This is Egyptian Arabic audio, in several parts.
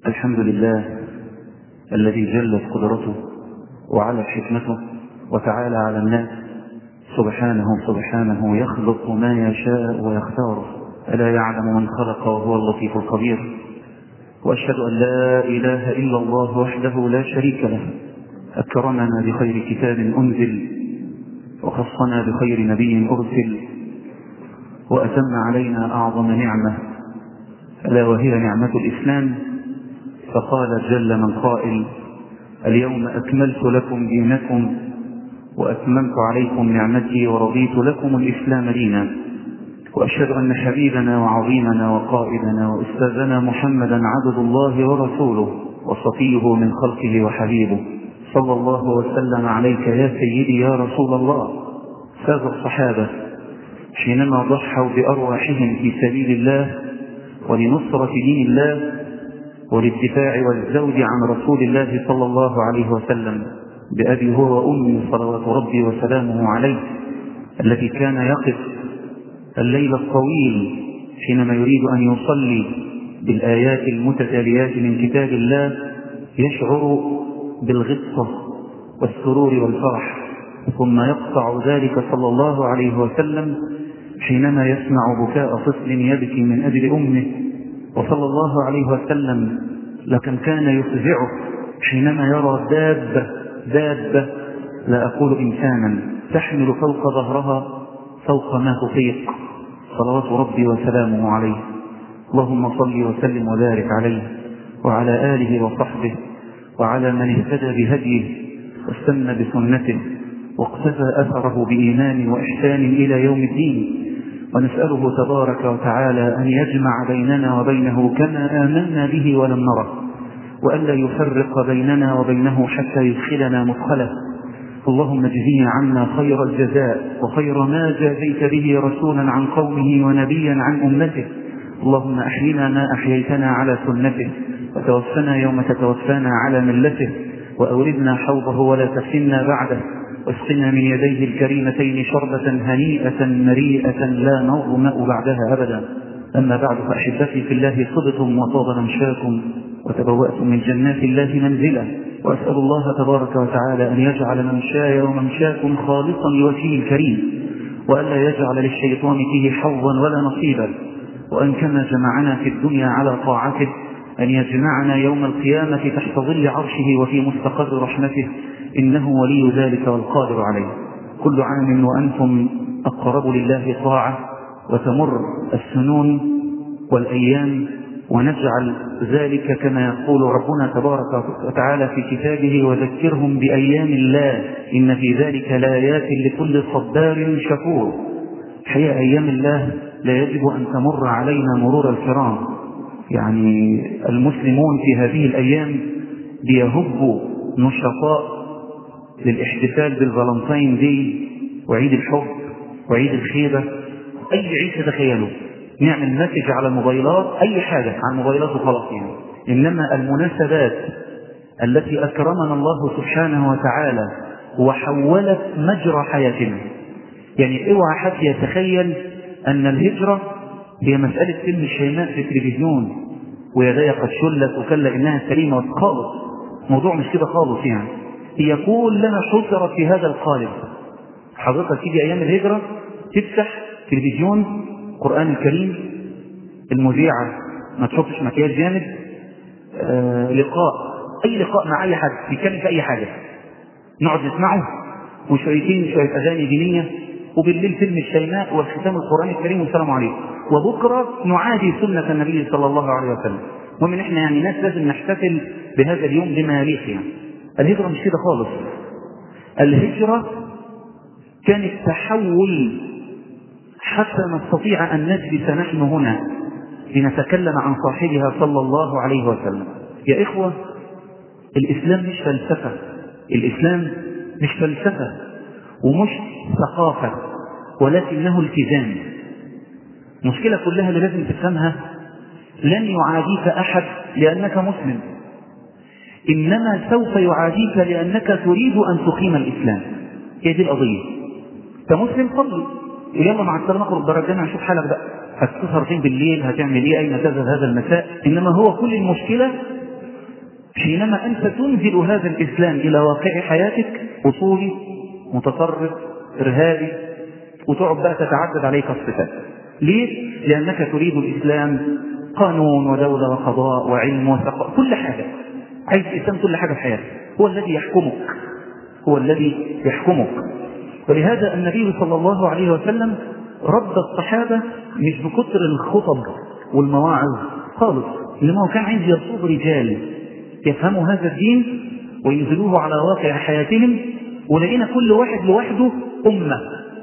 الحمد لله الذي جلت قدرته وعلت حكمته وتعالى على الناس سبحانه سبحانه يخلق ما يشاء ويختار ألا يعلم من خلق وهو اللطيف الخبير وأشهد أن لا إله إلا الله وحده لا شريك له أكرمنا بخير كتاب أنزل وخصنا بخير نبي أرسل وأتم علينا أعظم نعمة ألا وهي نعمة الإسلام فقال جل من قائل اليوم أكملت لكم دينكم وأتممت عليكم نعمتي ورضيت لكم الإسلام دينا وأشهد أن حبيبنا وعظيمنا وقائدنا وأستاذنا محمدا عبد الله ورسوله وصفيه من خلقه وحبيبه صلى الله وسلم عليك يا سيدي يا رسول الله ساز الصحابة حينما ضحوا بأرواحهم في سبيل الله ولنصرة دين الله وللدفاع والزوج عن رسول الله صلى الله عليه وسلم بأبي هو وأمي صلوات ربي وسلامه عليه الذي كان يقف الليل الطويل حينما يريد أن يصلي بالآيات المتتاليات من كتاب الله يشعر بالغصة والسرور والفرح ثم يقطع ذلك صلى الله عليه وسلم حينما يسمع بكاء طفل يبكي من أجل أمه وصلى الله عليه وسلم لكن كان يفزعه حينما يرى دابة دابة لا أقول إنسانا تحمل فوق ظهرها فوق ما تطيق صلوات ربي وسلامه عليه اللهم صل وسلم وبارك عليه وعلى آله وصحبه وعلى من اهتدى بهديه واستنى بسنته واقتفى أثره بإيمان وإحسان إلى يوم الدين ونسأله تبارك وتعالى أن يجمع بيننا وبينه كما آمنا به ولم نره وألا يفرق بيننا وبينه حتى يدخلنا مدخله اللهم اجزيه عنا خير الجزاء وخير ما جازيت به رسولا عن قومه ونبيا عن أمته اللهم أحينا ما أحييتنا على سنته وتوفنا يوم تتوفانا على ملته وأوردنا حوضه ولا تفتنا بعده واسقنا من يديه الكريمتين شربة هنيئة مريئة لا نظمأ بعدها أبدا أما بعد فأحبتي في الله صدتم وطاب ممشاكم وتبوأتم من جنات الله منزلا وأسأل الله تبارك وتعالى أن يجعل ممشاي وممشاكم خالصا لوجهه الكريم وألا يجعل للشيطان فيه حظا ولا نصيبا وأن كما جمعنا في الدنيا على طاعته أن يجمعنا يوم القيامة تحت ظل عرشه وفي مستقر رحمته إنه ولي ذلك والقادر عليه كل عام وأنتم أقرب لله طاعة وتمر السنون والأيام ونجعل ذلك كما يقول ربنا تبارك وتعالى في كتابه وذكرهم بأيام الله إن في ذلك لآيات لكل صبار شكور حقيقة أيام الله لا يجب أن تمر علينا مرور الكرام يعني المسلمون في هذه الأيام بيهبوا نشطاء للاحتفال بالفالنتين دي وعيد الحب وعيد الخيبة أي عيد تتخيلوا نعمل مسج على الموبايلات أي حاجة على الموبايلات وخلاص يعني إنما المناسبات التي أكرمنا الله سبحانه وتعالى وحولت مجرى حياتنا يعني اوعى حد يتخيل أن الهجرة هي مسألة فيلم الشيماء في التلفزيون ويدي قد شلت وكلا إنها كريمة خالص موضوع مش كده خالص يعني هي كلها حصرت في هذا القالب حضرتك تيجي أيام الهجرة تفتح تلفزيون القرآن الكريم المذيعة ما تحطش مكياج جامد آه لقاء أي لقاء مع أي حد بيتكلم في أي حاجة نقعد نسمعه وشويتين شوية أغاني دينية وبالليل فيلم الشيماء والختام القرآن الكريم والسلام عليكم وبكرة نعادي سنة النبي صلى الله عليه وسلم ومن احنا يعني ناس لازم نحتفل بهذا اليوم بما يليق يعني الهجرة مش كده خالص الهجرة كانت تحول حتى نستطيع أن نجلس نحن هنا لنتكلم عن صاحبها صلى الله عليه وسلم يا إخوة الإسلام مش فلسفة الإسلام مش فلسفة ومش ثقافة ولكنه التزام المشكلة كلها اللي لازم تفهمها لن يعاديك أحد لأنك مسلم إنما سوف يعاديك لأنك تريد أن تقيم الإسلام هي دي القضية أنت مسلم صلي ويلا مع السلامة اخرج درجانا هنشوف حالك بقى هتسهر فين بالليل هتعمل ايه اين تذهب هذا المساء انما هو كل المشكلة حينما أنت تنزل هذا الإسلام إلى واقع حياتك أصولي متطرف إرهابي وتقعد بقى تتعدد عليك الصفات ليه؟ لأنك تريد الإسلام قانون ودولة وقضاء وعلم وثقافة كل حاجة عايز الإسلام كل حاجة في حياتك هو الذي يحكمك هو الذي يحكمك ولهذا النبي صلى الله عليه وسلم رد الصحابة مش بكثر الخطب والمواعظ خالص إنما هو كان عايز يرصد رجال يفهموا هذا الدين وينزلوه على واقع حياتهم ولقينا كل واحد لوحده أمة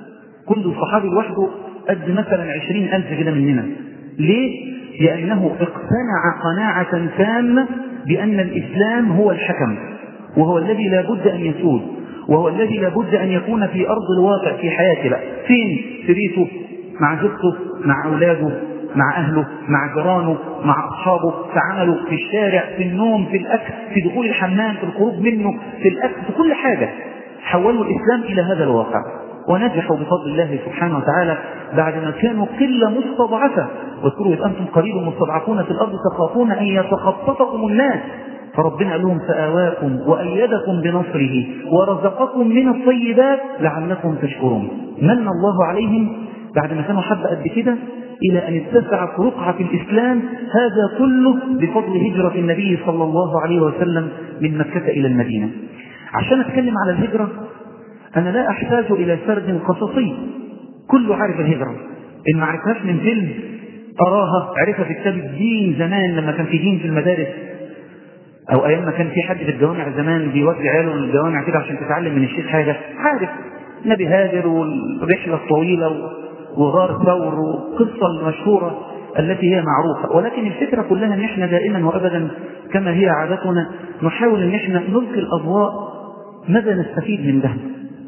كل صحابي لوحده قد مثلا عشرين ألف كده مننا ليه؟ لأنه اقتنع قناعة تامة بأن الإسلام هو الحكم وهو الذي لا بد أن يسود وهو الذي لا بد أن يكون في أرض الواقع في حياته بقى فين في بيته مع زوجته مع أولاده مع أهله مع جيرانه مع أصحابه في عمله في الشارع في النوم في الأكل في دخول الحمام في الخروج منه في الأكل في كل حاجة حولوا الإسلام إلى هذا الواقع ونجحوا بفضل الله سبحانه وتعالى بعد ما كانوا قلة مستضعفة واذكروا إذ أنتم قليل مستضعفون في الأرض تخافون أن يتخطفكم الناس فربنا قال لهم فآواكم وأيدكم بنصره ورزقكم من الطيبات لعلكم تشكرون من الله عليهم بعد ما كانوا حبة قد كده إلى أن اتسعت رقعة في الإسلام هذا كله بفضل هجرة النبي صلى الله عليه وسلم من مكة إلى المدينة عشان أتكلم على الهجرة أنا لا أحتاج إلى سرد قصصي كله عارف الهجرة إن ما عرفهاش من فيلم أراها عرفها في كتاب الدين زمان لما كان في دين في المدارس أو أيام ما كان في حد في الجوامع زمان بيودي عياله للجوامع كده عشان تتعلم من الشيخ حاجة عارف نبي هاجر والرحلة الطويلة وغار ثور والقصة المشهورة التي هي معروفة ولكن الفكرة كلها ان احنا دائما وابدا كما هي عادتنا نحاول ان احنا نلقي الاضواء ماذا نستفيد من ده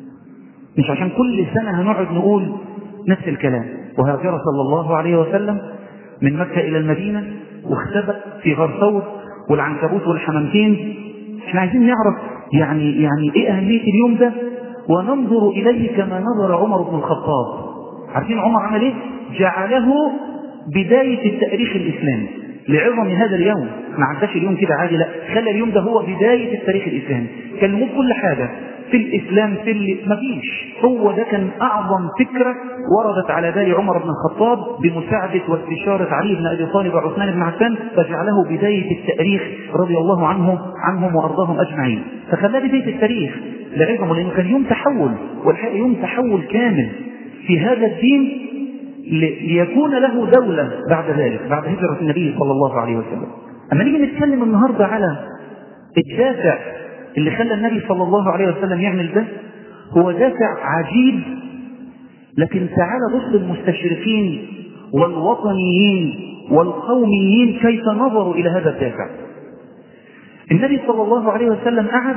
مش عشان كل سنة هنقعد نقول نفس الكلام وهاجر صلى الله عليه وسلم من مكة إلى المدينة واختبأ في غار ثور والعنكبوت والحمامتين احنا عايزين نعرف يعني يعني ايه أهمية اليوم ده وننظر إليه كما نظر عمر بن الخطاب عارفين عمر عمل ايه؟ جعله بداية التاريخ الإسلامي لعظم هذا اليوم ما عداش اليوم كده عادي لا خلى اليوم ده هو بداية التاريخ الإسلامي كلموه كل حاجة في الإسلام في اللي مفيش هو ده كان أعظم فكرة وردت على بال عمر بن الخطاب بمساعدة واستشارة علي بن أبي طالب وعثمان بن عفان فجعله بداية التاريخ رضي الله عنهم عنهم وأرضاهم أجمعين فخلاه بداية التاريخ لعظمه لأنه كان يوم تحول والحقيقة يوم تحول كامل في هذا الدين ليكون له دولة بعد ذلك بعد هجرة النبي صلى الله عليه وسلم أما نيجي نتكلم النهاردة على الدافع اللي خلى النبي صلى الله عليه وسلم يعمل ده هو دافع عجيب لكن تعالى بص المستشرقين والوطنيين والقوميين كيف نظروا إلى هذا الدافع النبي صلى الله عليه وسلم قعد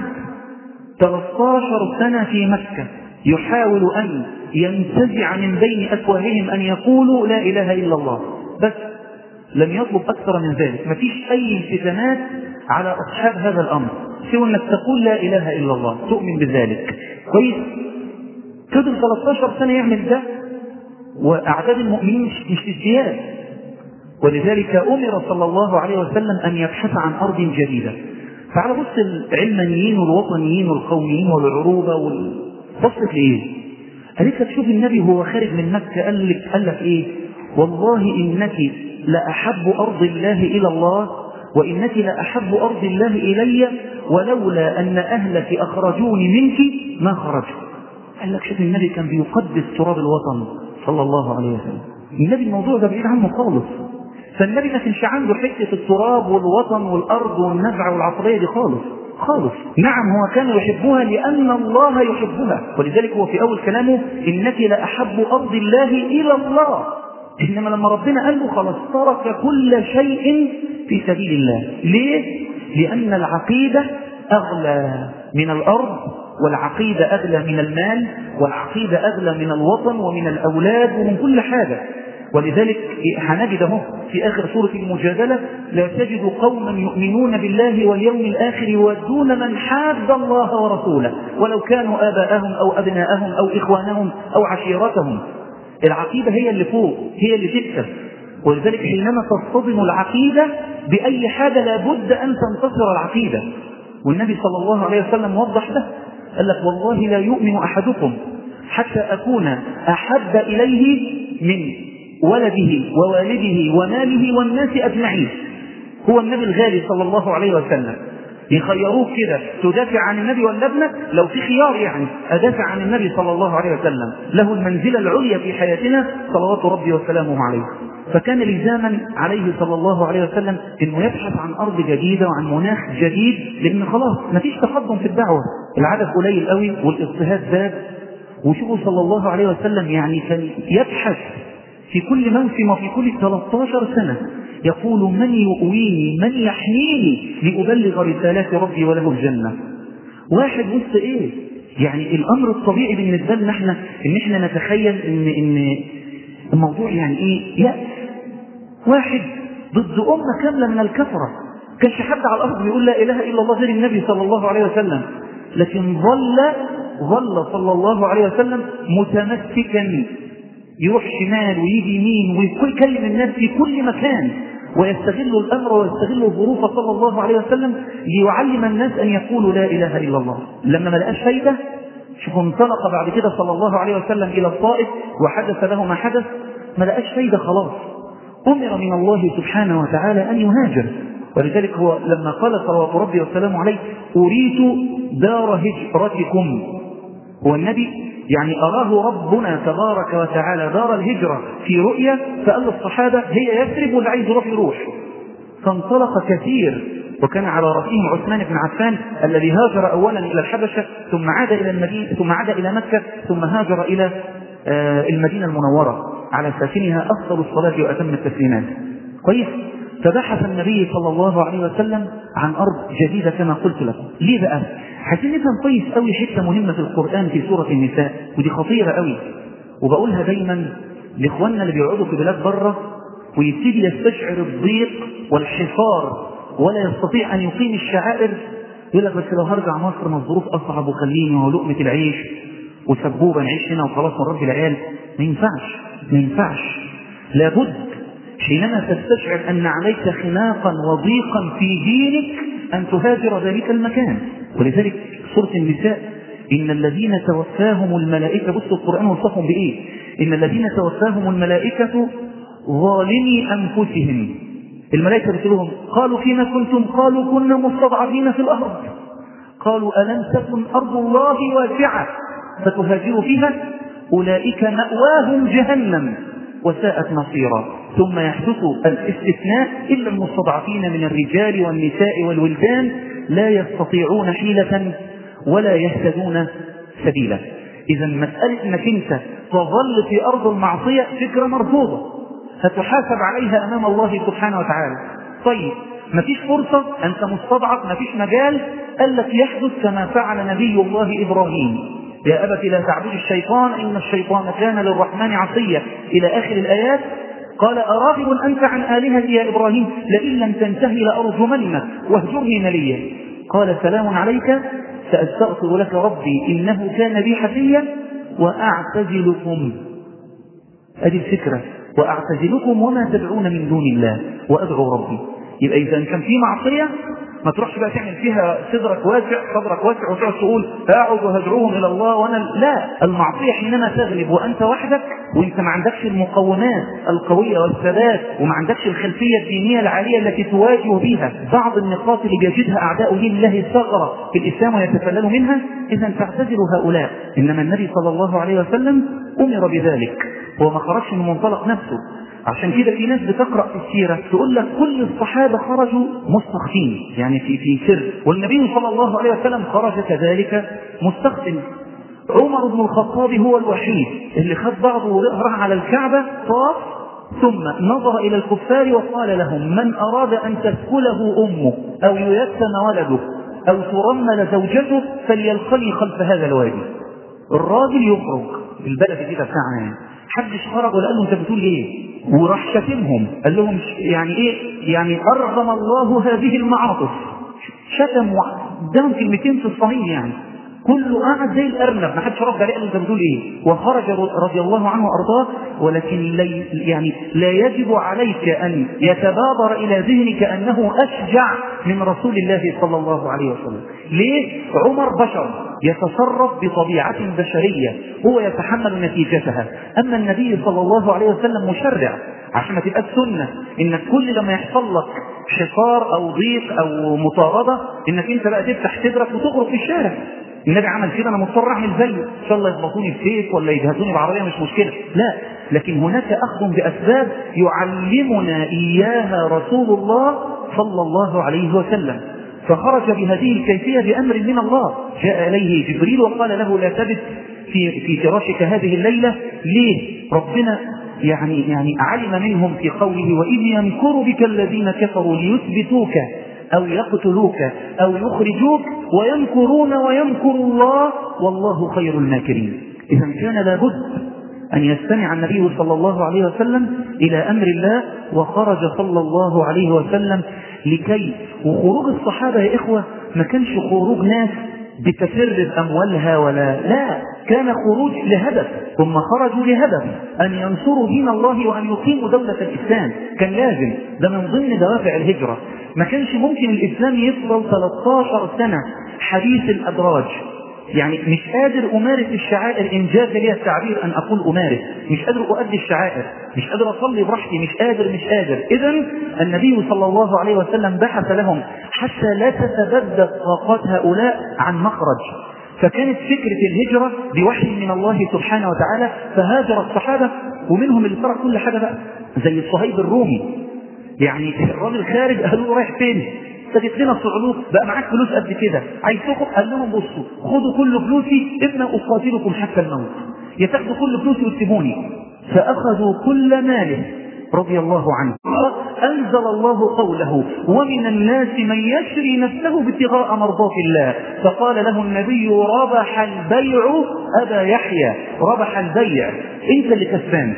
13 سنة في مكة يحاول أن ينتزع من بين أفواههم أن يقولوا لا إله إلا الله بس لم يطلب أكثر من ذلك ما فيش أي التزامات على أصحاب هذا الأمر سوى أنك تقول لا إله إلا الله تؤمن بذلك كويس فضل 13 سنة يعمل ده وأعداد المؤمنين مش مش ازدياد ولذلك أمر صلى الله عليه وسلم أن يبحث عن أرض جديدة تعال بص العلمانيين والوطنيين والقوميين والعروبة وال... بصت لإيه؟ قالت لك شوف النبي وهو خارج من مكة قال لك قال لك إيه؟ والله إنك لأحب أرض الله إلى الله وإنك لأحب أرض الله إلي ولولا أن أهلك أخرجوني منك ما خرجت قال لك شوف النبي كان بيقدس تراب الوطن صلى الله عليه وسلم النبي الموضوع ده بعيد عنه خالص فالنبي ما كانش عنده حته التراب والوطن والارض والنزعه والعصبيه دي خالص خالص نعم هو كان يحبها لأن الله يحبها ولذلك هو في أول كلامه إنك لأحب أرض الله إلى الله إنما لما ربنا قال له خلاص ترك كل شيء في سبيل الله ليه؟ لأن العقيدة أغلى من الأرض والعقيدة أغلى من المال والعقيدة أغلى من الوطن ومن الأولاد ومن كل حاجة ولذلك هنجد اهو في اخر سوره المجادله لا تجد قوما يؤمنون بالله واليوم الاخر يودون من حاد الله ورسوله ولو كانوا اباءهم او ابناءهم او اخوانهم او عشيرتهم العقيده هي اللي فوق هي اللي تكسب ولذلك حينما تصطدم العقيدة بأي حاجة لابد أن تنتصر العقيدة والنبي صلى الله عليه وسلم وضح ده قال لك والله لا يؤمن أحدكم حتى أكون أحب إليه من ولده ووالده وماله والناس أجمعين هو النبي الغالي صلى الله عليه وسلم يخيروك كده تدافع عن النبي ولا ابنك لو في خيار يعني ادافع عن النبي صلى الله عليه وسلم له المنزله العليا في حياتنا صلوات ربي وسلامه عليه فكان لزاما عليه صلى الله عليه وسلم انه يبحث عن ارض جديده وعن مناخ جديد لان خلاص ما فيش تقدم في الدعوه العدد قليل قوي والاضطهاد زاد وشوفوا صلى الله عليه وسلم يعني كان يبحث في كل موسم وفي كل 13 سنه يقول من يؤويني من يحميني لأبلغ رسالات ربي وله الجنة واحد وسط ايه يعني الامر الطبيعي بالنسبة لنا احنا ان احنا نتخيل ان ان الموضوع يعني ايه يأس واحد ضد امة كاملة من الكفرة كانش حد على الارض بيقول لا اله الا الله غير النبي صلى الله عليه وسلم لكن ظل ظل صلى الله عليه وسلم متمسكا يروح شمال ويجي يمين ويكلم الناس في كل مكان ويستغل الامر ويستغل الظروف صلى الله عليه وسلم ليعلم الناس ان يقولوا لا اله الا الله لما ما لقاش فايده شوفوا انطلق بعد كده صلى الله عليه وسلم الى الطائف وحدث له ما حدث ما لقاش فايده خلاص امر من الله سبحانه وتعالى ان يهاجر ولذلك هو لما قال صلوات ربي وسلامه عليه اريد دار هجرتكم هو النبي يعني أراه ربنا تبارك وتعالى دار الهجرة في رؤيا فقال للصحابة هي يثرب واللي عايز يروح يروح فانطلق كثير وكان على رأسهم عثمان بن عفان الذي هاجر أولا إلى الحبشة ثم عاد إلى المدينة ثم عاد إلى مكة ثم هاجر إلى المدينة المنورة على ساكنها أفضل الصلاة وأتم التسليمات كويس فبحث النبي صلى الله عليه وسلم عن أرض جديدة كما قلت لكم ليه بقى عايزين نفهم كويس قوي حته مهمه في القران في سوره النساء ودي خطيره قوي وبقولها دايما لاخواننا اللي بيقعدوا في بلاد بره ويبتدي يستشعر الضيق والحصار ولا يستطيع ان يقيم الشعائر يقول لك بس لو هرجع مصر ما الظروف اصعب وخليني ولقمه العيش وسبوبه نعيش هنا وخلاص ونربي العيال ما ينفعش ما ينفعش لابد حينما تستشعر ان عليك خناقا وضيقا في دينك أن تهاجر ذلك المكان ولذلك سورة النساء إن الذين توفاهم الملائكة بصوا القرآن وصفهم بإيه إن الذين توفاهم الملائكة ظالمي أنفسهم الملائكة بتقولهم قالوا فيما كنتم قالوا كنا مستضعفين في الأرض قالوا ألم تكن أرض الله واسعة فتهاجروا فيها أولئك مأواهم جهنم وساءت مصيرا ثم يحدث الاستثناء إلا المستضعفين من الرجال والنساء والولدان لا يستطيعون حيلة ولا يهتدون سبيلا إذا مسألة أنك أنت تظل في أرض المعصية فكرة مرفوضة فتحاسب عليها أمام الله سبحانه وتعالى طيب ما فيش فرصة أنت مستضعف ما فيش مجال قال لك يحدث كما فعل نبي الله إبراهيم يا أبت لا تعبد الشيطان إن الشيطان كان للرحمن عصيا إلى آخر الآيات قال أراغب أنت عن آلهتي يا إبراهيم لئن لم تنتهي لأرجمنك واهجرني مليا قال سلام عليك سأستغفر لك ربي إنه كان بي حفيا وأعتزلكم هذه الفكرة وأعتزلكم وما تدعون من دون الله وأدعو ربي يبقى إذا كان في معصية ما تروحش بقى تعمل فيها صدرك واسع صدرك واسع وتقعد تقول اقعد وهدعوهم الى الله وانا لا المعصيه حينما تغلب وانت وحدك وانت ما عندكش المقومات القويه والثبات وما عندكش الخلفيه الدينيه العاليه التي تواجه بها بعض النقاط اللي بيجدها اعداء دين الله ثغره في الاسلام ويتسللوا منها اذا تعتزل هؤلاء انما النبي صلى الله عليه وسلم امر بذلك هو ما خرجش من منطلق نفسه عشان كده في ناس بتقرا في السيره تقول لك كل الصحابه خرجوا مستخفين يعني في في سر والنبي صلى الله عليه وسلم خرج كذلك مستخف عمر بن الخطاب هو الوحيد اللي خد بعضه وراح على الكعبه طاف ثم نظر الى الكفار وقال لهم من اراد ان تسكله امه او ييتم ولده او ترمل زوجته فليلقني خلف هذا الوادي الراجل يخرج البلد كده بتاعنا يعني حدش خرج ولا قال له انت بتقول ايه وراح شتمهم قال لهم يعني ايه يعني ارغم الله هذه المعاطف شتم قدام كلمتين في الصحيح يعني كله قاعد زي الارنب ما حدش رد عليه قال انت بتقول ايه وخرج رضي الله عنه وارضاه ولكن لي يعني لا يجب عليك ان يتبادر الى ذهنك انه اشجع من رسول الله صلى الله عليه وسلم ليه عمر بشر يتصرف بطبيعه بشريه هو يتحمل نتيجتها اما النبي صلى الله عليه وسلم مشرع عشان ما تبقى السنه انك كل لما يحصل لك حصار او ضيق او مطارده انك انت بقى تفتح صدرك وتخرج في الشارع النبي عمل كده انا مضطر اعمل زيه ان شاء الله يخبطوني بسيف ولا يجهزوني بعربيه مش مشكله لا لكن هناك اخذ باسباب يعلمنا اياها رسول الله صلى الله عليه وسلم فخرج بهذه الكيفيه بامر من الله جاء اليه جبريل وقال له لا تبت في في فراشك هذه الليله ليه ربنا يعني يعني علم منهم في قوله واذ يمكر بك الذين كفروا ليثبتوك أو يقتلوك أو يخرجوك ويمكرون ويمكر الله والله خير الماكرين إذا كان لابد أن يستمع النبي صلى الله عليه وسلم إلى أمر الله وخرج صلى الله عليه وسلم لكي وخروج الصحابة يا إخوة ما كانش خروج ناس بتفر بأموالها ولا لا كان خروج لهدف ثم خرجوا لهدف أن ينصروا دين الله وأن يقيموا دولة الإسلام كان لازم ده من ضمن دوافع الهجرة ما كانش ممكن الإسلام يفضل 13 سنة حديث الأدراج يعني مش قادر أمارس الشعائر إن جاز لي التعبير أن أقول أمارس مش قادر أؤدي الشعائر مش قادر أصلي براحتي مش قادر مش قادر إذا النبي صلى الله عليه وسلم بحث لهم حتى لا تتبدد طاقات هؤلاء عن مخرج فكانت فكرة الهجرة بوحي من الله سبحانه وتعالى فهاجر الصحابة ومنهم اللي ترك كل حاجة بقى زي الصهيب الرومي يعني الراجل خارج قالوا له رايح فين؟ سدت لنا الصعلوك بقى معاك فلوس قد كده عايز تاخد قال لهم بصوا خدوا كل فلوسي اما اقاتلكم حتى الموت يا تاخدوا كل فلوسي وتسيبوني فاخذوا كل ماله رضي الله عنه أنزل الله قوله ومن الناس من يشري نفسه ابتغاء مرضات الله فقال له النبي ربح البيع أبا يحيى ربح البيع أنت اللي كسبان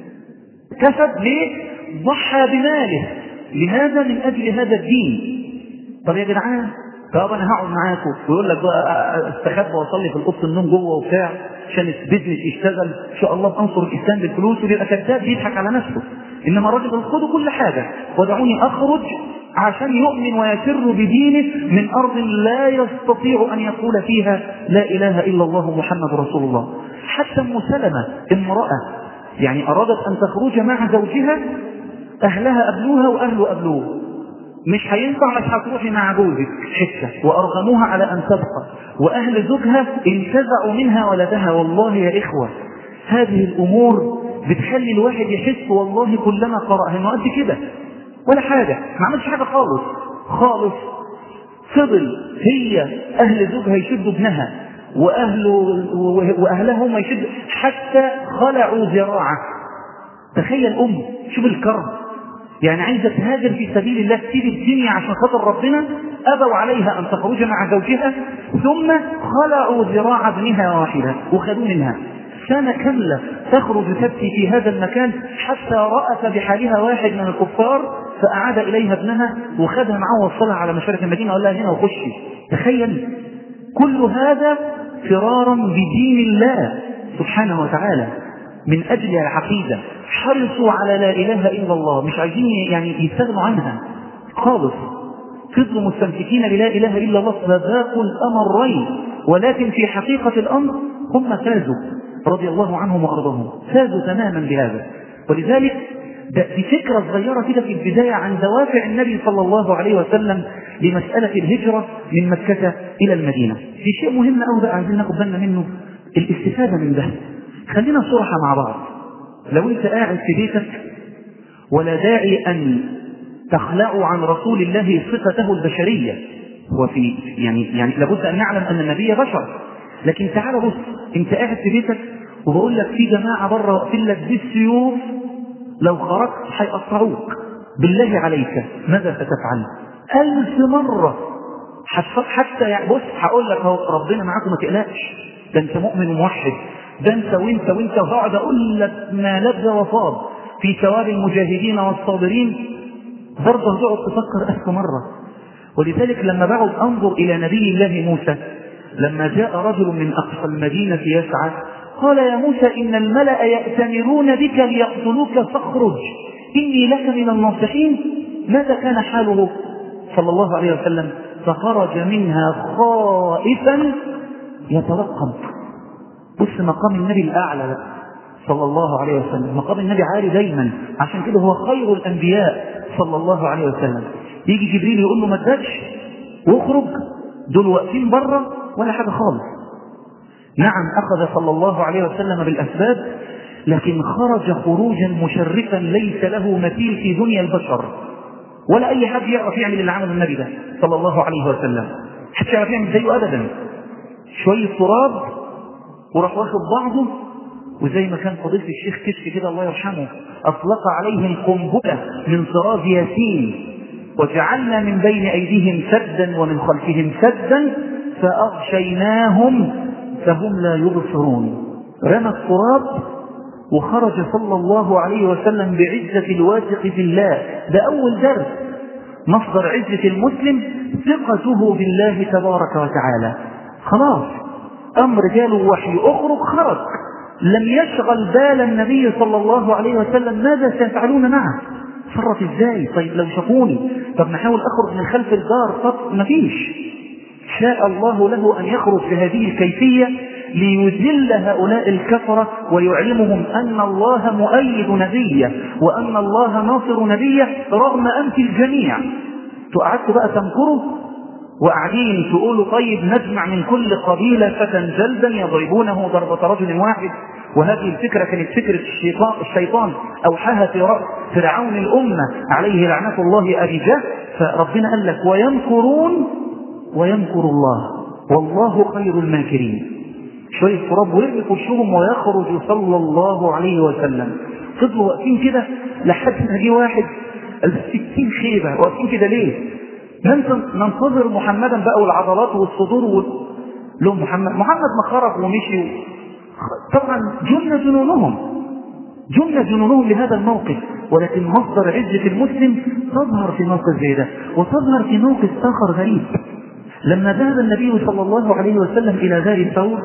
كسب ليه؟ ضحى بماله لماذا؟ من أجل هذا الدين طب يا جدعان طب انا هقعد معاكم ويقول لك بقى استخبى واصلي في الاوضه النوم جوه وبتاع عشان البيزنس يشتغل ان شاء الله انصر الاسلام بالفلوس ويبقى كذاب بيضحك على نفسه انما الراجل خدوا كل حاجه ودعوني اخرج عشان يؤمن ويسر بدينه من ارض لا يستطيع ان يقول فيها لا اله الا الله محمد رسول الله حتى ام سلمه امراه يعني ارادت ان تخرج مع زوجها اهلها قبلوها واهله قبلوه مش هينفع مش هتروحي مع جوزك حته وارغموها على ان تبقى واهل زوجها انتزعوا منها ولدها والله يا اخوه هذه الامور بتخلي الواحد يحس والله كلما قرأ انه قد كده ولا حاجه ما عملش حاجه خالص خالص فضل هي اهل زوجها يشدوا ابنها واهله واهلها هم يشدوا حتى خلعوا ذراعه تخيل ام شوف الكرب يعني عايزة تهاجر في سبيل الله تسيب الدنيا عشان خاطر ربنا أبوا عليها أن تخرج مع زوجها ثم خلعوا ذراع ابنها واحدة وخذوا منها سنة كاملة تخرج تبكي في هذا المكان حتى رأت بحالها واحد من الكفار فأعاد إليها ابنها وخذها معه ووصلها على مشارف المدينة وقال لها هنا وخشي تخيل كل هذا فرارا بدين الله سبحانه وتعالى من أجل العقيدة حرصوا على لا إله إلا الله مش عايزين يعني يستغنوا عنها خالص فضلوا مستمسكين بلا إله إلا الله فذاقوا الأمرين ولكن في حقيقة الأمر هم فازوا رضي الله عنهم وأرضاهم فازوا تماما بهذا ولذلك ده دي فكرة صغيرة كده في البداية عن دوافع النبي صلى الله عليه وسلم لمسألة الهجرة من مكة إلى المدينة في شيء مهم أوي بقى عايزين ناخد بالنا منه الاستفادة من ده خلينا صراحة مع بعض لو انت قاعد في بيتك ولا داعي ان تخلعوا عن رسول الله صفته البشرية وفي يعني يعني لابد ان نعلم ان النبي بشر لكن تعال بص انت قاعد في بيتك وبقول لك في جماعة بره واقفين لك بالسيوف لو خرجت هيقطعوك بالله عليك ماذا ستفعل؟ ألف مرة حتى يعني بص هقول لك اهو ربنا معاكم ما تقلقش ده انت مؤمن وموحد ده انت وانت وانت وهقعد اقول لك ما لذ وصاب في ثواب المجاهدين والصابرين برضه تقعد تفكر ألف مرة ولذلك لما بقعد أنظر إلى نبي الله موسى لما جاء رجل من أقصى المدينة يسعى قال يا موسى إن الملأ يأتمرون بك ليقتلوك فاخرج إني لك من الناصحين ماذا كان حاله صلى الله عليه وسلم فخرج منها خائفا يترقب بص مقام النبي الأعلى بقى صلى الله عليه وسلم مقام النبي عالي دايما عشان كده هو خير الأنبياء صلى الله عليه وسلم يجي جبريل يقول له ما تدش واخرج دول واقفين بره ولا حاجة خالص نعم أخذ صلى الله عليه وسلم بالأسباب لكن خرج خروجا مشرفا ليس له مثيل في دنيا البشر ولا أي حد يعرف يعمل اللي عمله النبي ده صلى الله عليه وسلم حد يعرف يعمل زيه أبدا شوية تراب وراح واخد بعضه وزي ما كان فضيلة الشيخ كشف كده الله يرحمه أطلق عليهم قنبلة من طراز ياسين وجعلنا من بين أيديهم سدا ومن خلفهم سدا فأغشيناهم فهم لا يبصرون رمى التراب وخرج صلى الله عليه وسلم بعزة الواثق في الله ده أول درس مصدر عزة المسلم ثقته بالله تبارك وتعالى خلاص أمر جاله وحي أخرج خرج لم يشغل بال النبي صلى الله عليه وسلم ماذا سيفعلون معه تصرف ازاي طيب لو شافوني طب نحاول اخرج من خلف الدار طب مفيش شاء الله له ان يخرج بهذه الكيفيه ليذل هؤلاء الكفره ويعلمهم ان الله مؤيد نبيه وان الله ناصر نبيه رغم انف الجميع قعدتوا بقى تنكروا وقاعدين تقولوا طيب نجمع من كل قبيلة فتى جلدا يضربونه ضربة رجل واحد وهذه الفكرة كانت فكرة الشيطان, الشيطان أوحاها في رأس فرعون الأمة عليه لعنة الله أبي جهل فربنا قال لك ويمكرون ويمكر الله والله خير الماكرين شوية تراب ويرمي في وشهم ويخرج صلى الله عليه وسلم فضلوا واقفين كده لحد ما جه واحد الستين خيبة واقفين كده ليه؟ ننتظر محمدا بقى والعضلات والصدور وال... لهم محمد محمد ما خرج ومشي طبعا جن جنونهم جن جنونهم لهذا الموقف ولكن مصدر عزة المسلم تظهر في موقف زي ده وتظهر في موقف آخر غريب لما ذهب النبي صلى الله عليه وسلم إلى دار الثور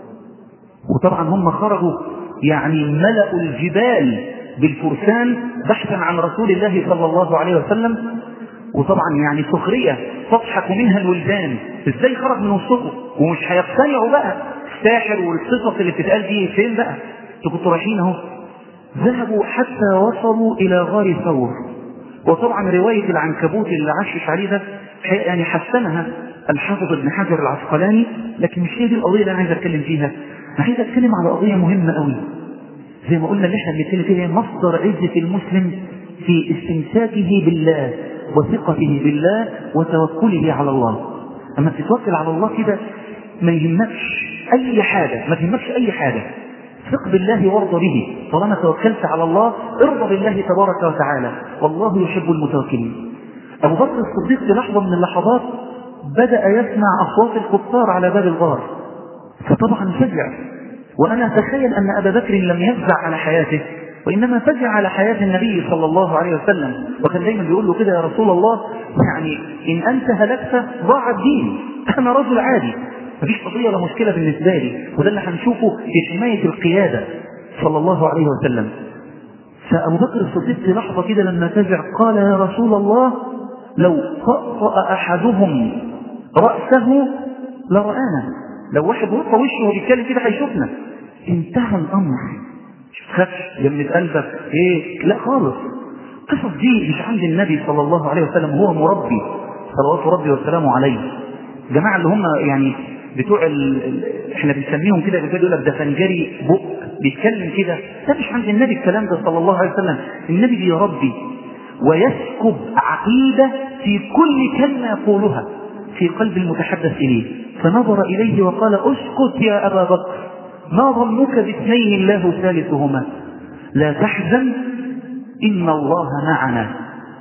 وطبعا هم خرجوا يعني ملأوا الجبال بالفرسان بحثا عن رسول الله صلى الله عليه وسلم وطبعا يعني سخرية تضحك منها الولدان ازاي خرج من وسطكم ومش هيقتنعوا بقى الساحر والقصص اللي بتتقال دي فين بقى انتوا كنتوا رايحين اهو ذهبوا حتى وصلوا الى غار ثور وطبعا رواية العنكبوت اللي عشش عليه ده يعني حسنها الحافظ ابن حجر العسقلاني لكن مش هي دي القضية اللي انا عايز اتكلم فيها انا عايز اتكلم على قضية مهمة قوي زي ما قلنا اللي احنا بنتكلم فيها هي مصدر عزة المسلم في استمساكه بالله وثقته بالله وتوكله على الله اما تتوكل على الله كده ما يهمكش اي حاجة ما تهمكش اي حاجة ثق بالله وارضى به طالما توكلت على الله ارضى بالله تبارك وتعالى والله يحب المتوكلين ابو بكر الصديق في لحظة من اللحظات بدأ يسمع اصوات الكفار على باب الغار فطبعا فزع وانا اتخيل ان ابا بكر لم يفزع على حياته وإنما فزع على حياة النبي صلى الله عليه وسلم وكان دايما بيقول له كده يا رسول الله يعني إن أنت هلكت ضاع الدين أنا رجل عادي مفيش قضية ولا مشكلة بالنسبة لي وده اللي هنشوفه في حماية القيادة صلى الله عليه وسلم فأبو بكر الصديق في لحظة كده لما فزع قال يا رسول الله لو طأطأ أحدهم رأسه لرآنا لو واحد وقف وشه وبيتكلم كده هيشوفنا انتهى الأمر تخافش جمد قلبك ايه لا خالص القصص دي مش عند النبي صلى الله عليه وسلم هو مربي صلوات ربي وسلامه عليه الجماعه اللي هم يعني بتوع ال... ال... احنا بنسميهم كده بيقول يقول لك ده فنجري بق بيتكلم كده ده مش عند النبي الكلام ده صلى الله عليه وسلم النبي بيربي ويسكب عقيده في كل كلمه يقولها في قلب المتحدث اليه فنظر اليه وقال اسكت يا ابا بكر ما ظنك باثنين الله ثالثهما لا تحزن إن الله معنا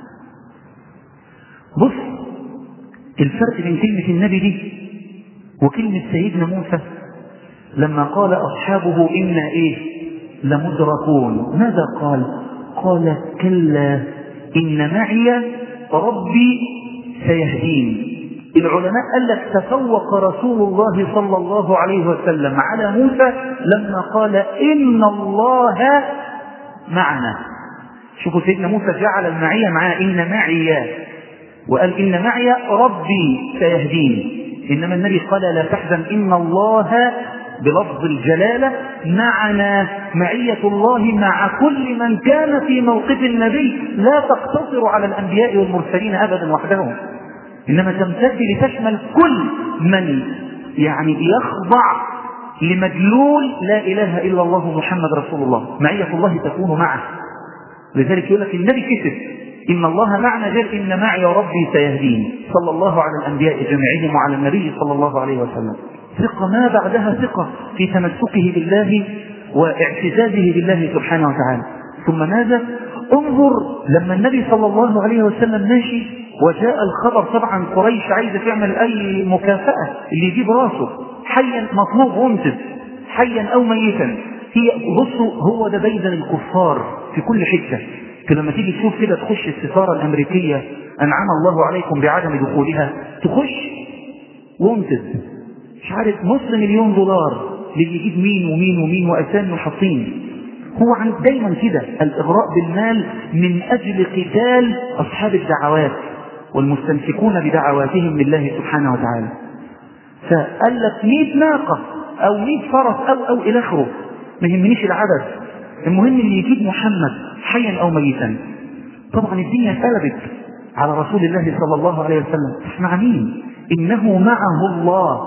بص الفرق بين كلمة النبي دي وكلمة سيدنا موسى لما قال أصحابه إنا إيه لمدركون ماذا قال قال كلا إن معي ربي سيهدين العلماء قال لك تفوق رسول الله صلى الله عليه وسلم على موسى لما قال إن الله معنا شوفوا سيدنا موسى جعل المعية معاه إن معي وقال إن معي ربي سيهديني إنما النبي قال لا تحزن إن الله بلفظ الجلالة معنا معية الله مع كل من كان في موقف النبي لا تقتصر على الأنبياء والمرسلين أبدا وحدهم إنما تمتد لتشمل كل من يعني يخضع لمدلول لا إله إلا الله محمد رسول الله معية الله تكون معه لذلك يقول لك النبي كسب إن الله معنا جل إن معي ربي سيهديني صلى الله على الأنبياء جميعهم وعلى النبي صلى الله عليه وسلم ثقة ما بعدها ثقة في تمسكه بالله واعتزازه بالله سبحانه وتعالى ثم ماذا انظر لما النبي صلى الله عليه وسلم ماشي وجاء الخبر طبعا قريش عايزة تعمل أي مكافأة اللي يجيب راسه حيا مطلوب وانتز حيا أو ميتا هي بصوا هو ده ديدن الكفار في كل حتة لما تيجي تشوف كده تخش السفارة الأمريكية أنعم الله عليكم بعدم دخولها تخش وانتز مش عارف نص مليون دولار اللي يجيب مين ومين ومين وأسامي وحاطين هو عن دايما كده الإغراء بالمال من أجل قتال أصحاب الدعوات والمستمسكون بدعواتهم لله سبحانه وتعالى فقال لك 100 ناقة أو 100 فرس أو أو إلى آخره ما يهمنيش العدد المهم اللي يجيب محمد حيا أو ميتا طبعا الدنيا اتقلبت على رسول الله صلى الله عليه وسلم اسمع مين إنه معه الله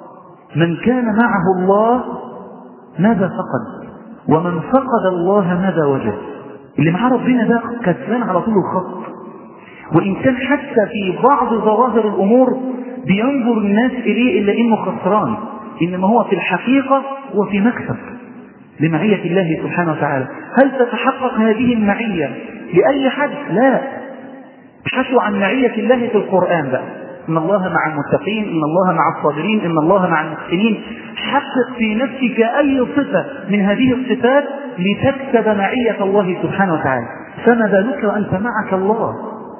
من كان معه الله ماذا فقد ومن فقد الله ماذا وجد اللي معاه ربنا ده كسلان على طول الخط وإن كان حتى في بعض ظواهر الأمور بينظر الناس إليه إلا إنه خسران إنما هو في الحقيقة وفي مكسب لمعية الله سبحانه وتعالى هل تتحقق هذه المعية لأي حد لا ابحثوا عن معية الله في القرآن بقى إن الله مع المتقين إن الله مع الصابرين إن الله مع المحسنين حقق في نفسك أي صفة من هذه الصفات لتكسب معية الله سبحانه وتعالى فما بالك وأنت معك الله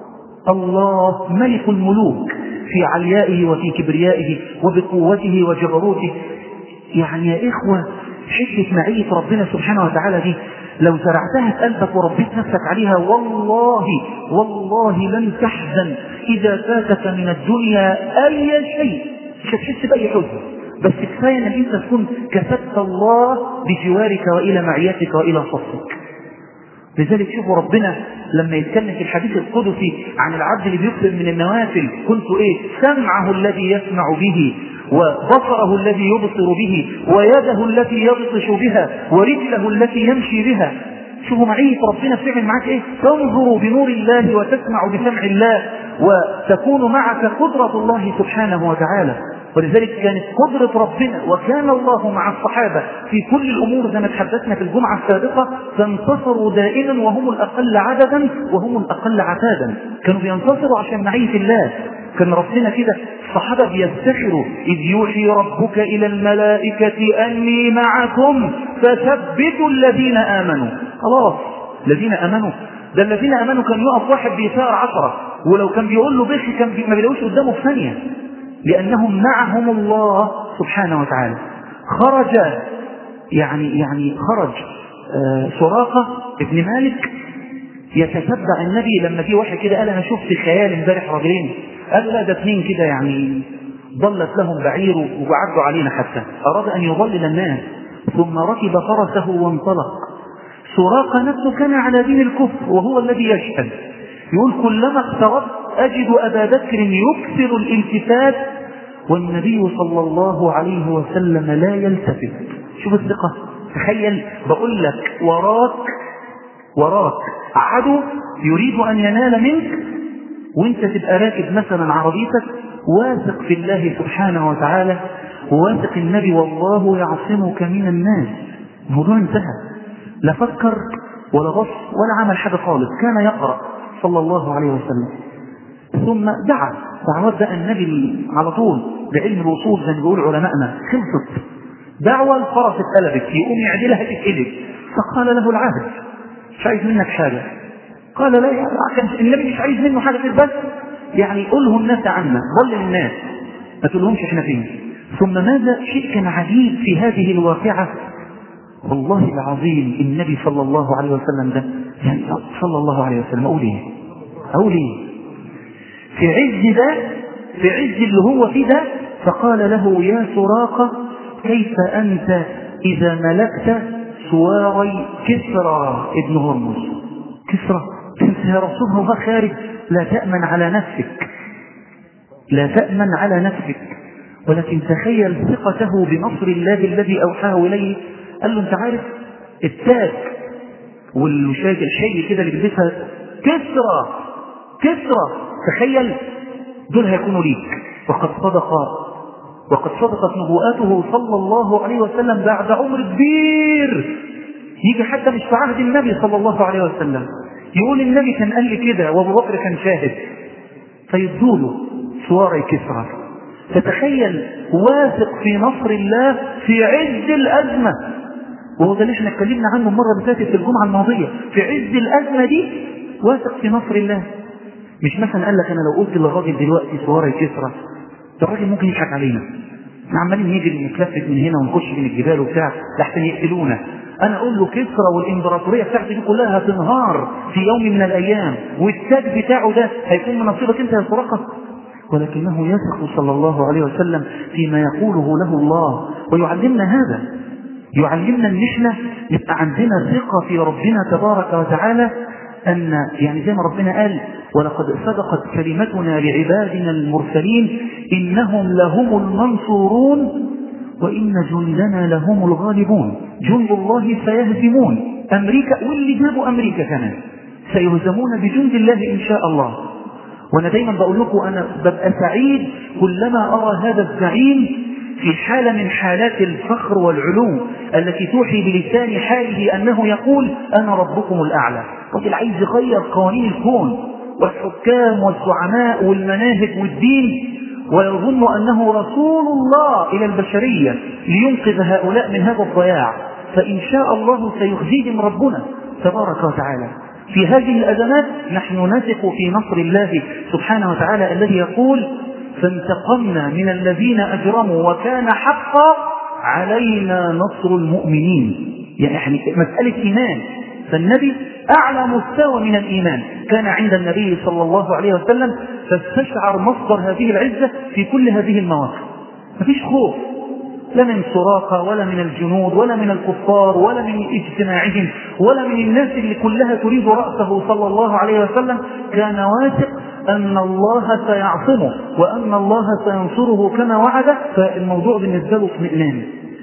الله ملك الملوك في عليائه وفي كبريائه وبقوته وجبروته يعني يا إخوة حكمة معية ربنا سبحانه وتعالى دي لو زرعتها في قلبك وربيت نفسك عليها والله والله لن تحزن إذا فاتك من الدنيا أي شيء مش هتحس بأي حزن بس كفاية أن أنت تكون كسبت الله بجوارك وإلى معيتك وإلى صفك لذلك شوفوا ربنا لما يتكلم في الحديث القدسي عن العبد اللي بيكثر من النوافل كنت ايه سمعه الذي يسمع به وبصره الذي يبصر به ويده التي يبطش بها ورجله التي يمشي بها شوفوا معية ربنا بتعمل معاك ايه تنظر بنور الله وتسمع بسمع الله وتكون معك قدرة الله سبحانه وتعالى ولذلك كانت قدرة ربنا وكان الله مع الصحابة في كل الأمور زي ما تحدثنا في الجمعة السابقة فانتصروا دائما وهم الأقل عددا وهم الأقل عتادا كانوا بينتصروا عشان معية الله كان ربنا كده الصحابة بيفتخروا إذ يوحي ربك إلى الملائكة أني معكم فثبتوا الذين آمنوا خلاص الذين آمنوا ده الذين آمنوا كان يقف واحد بيسار عشرة ولو كان بيقول له بخي كان بي ما بيلاقوش قدامه في ثانية لأنهم معهم الله سبحانه وتعالى خرج يعني يعني خرج آه سراقة ابن مالك يتتبع النبي لما جه واحد كده قال انا شفت خيال امبارح راجلين قالوا لا ده اثنين كده يعني ضلت لهم بعير وعدوا علينا حتى اراد ان يضلل الناس ثم ركب فرسه وانطلق سراقة نفسه كان على دين الكفر وهو الذي يشهد يقول كلما اقتربت أجد أبا بكر يكثر الالتفات والنبي صلى الله عليه وسلم لا يلتفت شوف الثقة تخيل بقول لك وراك وراك عدو يريد أن ينال منك وانت تبقى راكب مثلا عربيتك واثق في الله سبحانه وتعالى وواثق النبي والله يعصمك من الناس الموضوع انتهى لا فكر ولا بص ولا عمل حاجة خالص كان يقرأ صلى الله عليه وسلم ثم دعا دعوات بقى النبي على طول بعلم الوصول زي ما بيقول علمائنا خلصت دعوة الفرس اتقلبت يقوم يعدلها تتقلب فقال له العهد مش عايز منك حاجة قال لا عشان النبي مش عايز منه حاجة بس يعني قوله الناس عنا ضل الناس ما تقولهمش احنا فين ثم ماذا شيء كان عجيب في هذه الواقعة والله العظيم النبي صلى الله عليه وسلم ده يعني صلى الله عليه وسلم أقول ايه أقول ايه في عز ده في عز اللي هو فيه ده فقال له يا سراقة كيف أنت إذا ملكت سواري كسرى ابن هرمز كسرى انت يا رسول الله خارج لا تأمن على نفسك لا تأمن على نفسك ولكن تخيل ثقته بنصر الله الذي أوحاه إليه قال له أنت عارف التاج والشيء الشيء كده اللي بيلبسها كسرى كسرى تخيل دول هيكونوا ليك وقد صدق وقد صدقت نبوءاته صلى الله عليه وسلم بعد عمر كبير يجي حتى مش في عهد النبي صلى الله عليه وسلم يقول النبي كان قال لي كده وابو بكر كان شاهد فيدوا له سواري كسرى تتخيل واثق في نصر الله في عز الأزمة وهو ده اللي احنا اتكلمنا عنه المرة اللي فاتت في الجمعة الماضية في عز الأزمة دي واثق في نصر الله مش مثلا قال لك انا لو قلت للراجل دلوقتي سواري كسرى ده الراجل ممكن يضحك علينا احنا عمالين نجري ونتلفت من هنا ونخش من الجبال وبتاع لحسن يقتلونا انا اقول له كسرى والامبراطوريه بتاعتي دي كلها هتنهار في يوم من الايام والتاج بتاعه ده هيكون من نصيبك انت يا سراقه ولكنه يثق صلى الله عليه وسلم فيما يقوله له الله ويعلمنا هذا يعلمنا ان احنا يبقى عندنا ثقه في ربنا تبارك وتعالى أن يعني زي ما ربنا قال ولقد صدقت كلمتنا لعبادنا المرسلين إنهم لهم المنصورون وإن جندنا لهم الغالبون جند الله سيهزمون أمريكا واللي جابوا أمريكا كمان سيهزمون بجند الله إن شاء الله وأنا دايما بقول لكم أنا ببقى سعيد كلما أرى هذا الزعيم في حالة من حالات الفخر والعلو التي توحي بلسان حاله أنه يقول أنا ربكم الأعلى راجل عايز يغير قوانين الكون والحكام والزعماء والمناهج والدين ويظن أنه رسول الله إلى البشرية لينقذ هؤلاء من هذا الضياع فإن شاء الله سيخزيهم ربنا تبارك وتعالى في هذه الأزمات نحن نثق في نصر الله سبحانه وتعالى الذي يقول فانتقمنا من الذين أجرموا وكان حقا علينا نصر المؤمنين يعني مسألة إيمان فالنبي أعلى مستوى من الإيمان كان عند النبي صلى الله عليه وسلم فاستشعر مصدر هذه العزة في كل هذه المواقف مفيش خوف لا من سراقة ولا من الجنود ولا من الكفار ولا من اجتماعهم ولا من الناس اللي كلها تريد رأسه صلى الله عليه وسلم كان واثق أن الله سيعصمه وأن الله سينصره كما وعده فالموضوع بالنسبة له اطمئنان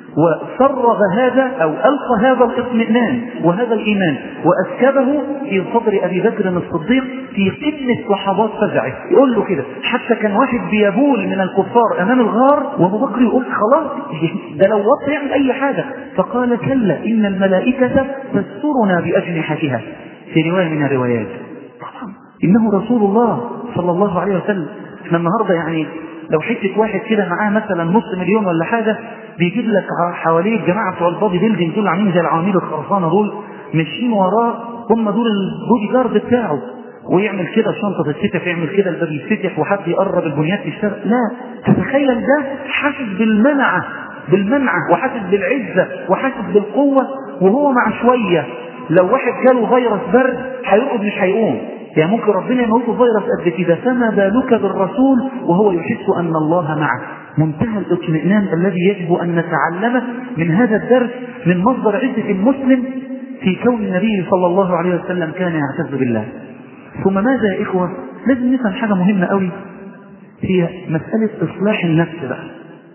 وفرغ هذا أو ألقى هذا الاطمئنان وهذا الإيمان وأسكبه في صدر أبي بكر الصديق في قمة لحظات فزعه يقول له كده حتى كان واحد بيبول من الكفار أمام الغار وأبو بكر يقول خلاص ده لو وطى يعمل أي حاجة فقال كلا إن الملائكة تسترنا بأجنحتها في رواية من الروايات طبعا إنه رسول الله صلى الله عليه وسلم احنا النهاردة يعني لو حتة واحد كده معاه مثلا نص مليون ولا حاجة بيجيب لك حواليه الجماعة بتوع البادي بيلدينج دول عاملين زي العواميد الخرسانة دول ماشيين وراه هم دول البودي جارد بتاعه ويعمل كده الشنطة تتفتح يعمل كده الباب يتفتح وحد يقرب البنيات تشتغل لا تتخيل ده حاسس بالمنعة بالمنعة وحاسس بالعزة وحاسس بالقوة وهو مع شوية لو واحد جاله فيروس برد هيقعد مش هيقوم يعني ممكن ربنا يموته فيروس قد كده فما بالك بالرسول وهو يحس أن الله معه منتهى الاطمئنان الذي يجب أن نتعلمه من هذا الدرس من مصدر عزة المسلم في كون النبي صلى الله عليه وسلم كان يعتز بالله ثم ماذا يا إخوة لازم نفهم حاجة مهمة قوي هي مسألة إصلاح النفس بقى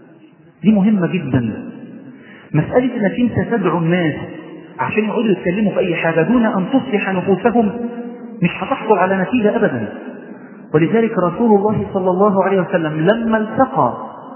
دي مهمة جدا مسألة أنك أنت تدعو الناس عشان يقعدوا يتكلموا في أي حاجة دون أن تصلح نفوسهم مش هتحصل على نتيجة أبدا ولذلك رسول الله صلى الله عليه وسلم لما التقى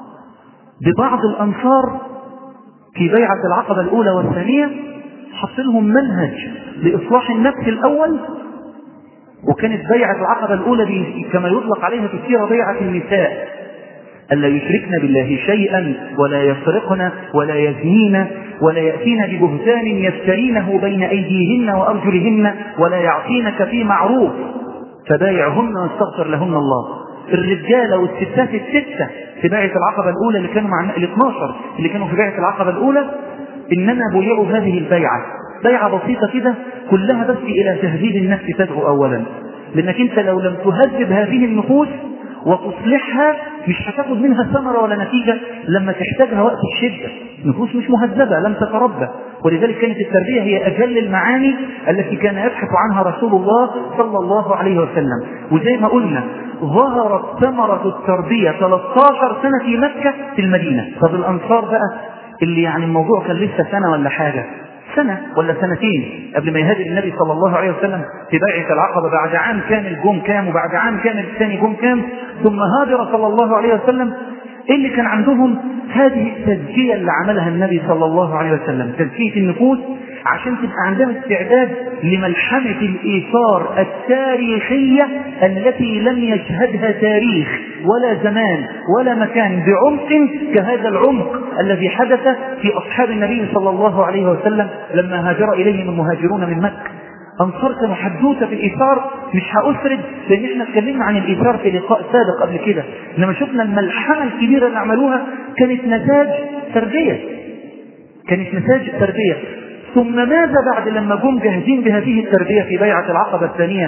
ببعض الأنصار في بيعة العقبة الأولى والثانية حط لهم منهج لإصلاح النفس الأول وكانت بيعة العقبة الأولى دي كما يطلق عليها في السيرة بيعة النساء ألا يشركن بالله شيئا ولا يسرقن ولا يزنين ولا يأتين ببهتان يفترينه بين أيديهن وأرجلهن ولا يعصينك في معروف فبايعهن واستغفر لهن الله الرجالة والستات الستة في بيعة العقبة الأولى اللي كانوا مع ال 12 اللي كانوا في بيعة العقبة الأولى إنما بويعوا هذه البيعة بيعة بسيطة كده كلها بس إلى تهذيب النفس تدعو أولا لأنك أنت لو لم تهذب هذه النفوس وتصلحها مش هتاخد منها ثمرة ولا نتيجة لما تحتاجها وقت الشدة نفوس مش مهذبة لم تتربى ولذلك كانت التربية هي أجل المعاني التي كان يبحث عنها رسول الله صلى الله عليه وسلم وزي ما قلنا ظهرت ثمرة التربية 13 سنة في مكة في المدينة طب الأنصار بقى اللي يعني الموضوع كان لسه سنة ولا حاجة سنة ولا سنتين قبل ما يهاجر النبي صلى الله عليه وسلم في بيعة العقبة بعد عام كامل جم كام وبعد عام كامل الثاني جم كام ثم هاجر صلى الله عليه وسلم اللي كان عندهم هذه التزكية اللي عملها النبي صلى الله عليه وسلم تزكية النفوس عشان تبقى عندها استعداد لملحمة الإيثار التاريخية التي لم يشهدها تاريخ ولا زمان ولا مكان بعمق كهذا العمق الذي حدث في أصحاب النبي صلى الله عليه وسلم لما هاجر إليهم المهاجرون من مكة أنصار كانوا حدوثة في الإيثار مش هأسرد لأن احنا اتكلمنا عن الإيثار في لقاء سابق قبل كده لما شفنا الملحمة الكبيرة اللي عملوها كانت نتاج تربية كانت نتاج تربية ثم ماذا بعد لما جم جاهزين بهذه التربية في بيعة العقبة الثانية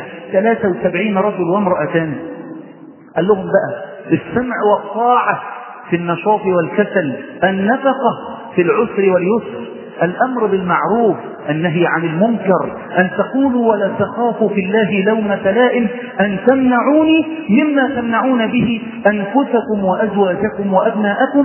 73 رجل وامرأتان قال لهم بقى السمع والطاعة في النشاط والكسل النفقة في العسر واليسر الأمر بالمعروف النهي عن المنكر أن تقولوا ولا تخافوا في الله لومة لائم أن تمنعوني مما تمنعون به أنفسكم وأزواجكم وأبناءكم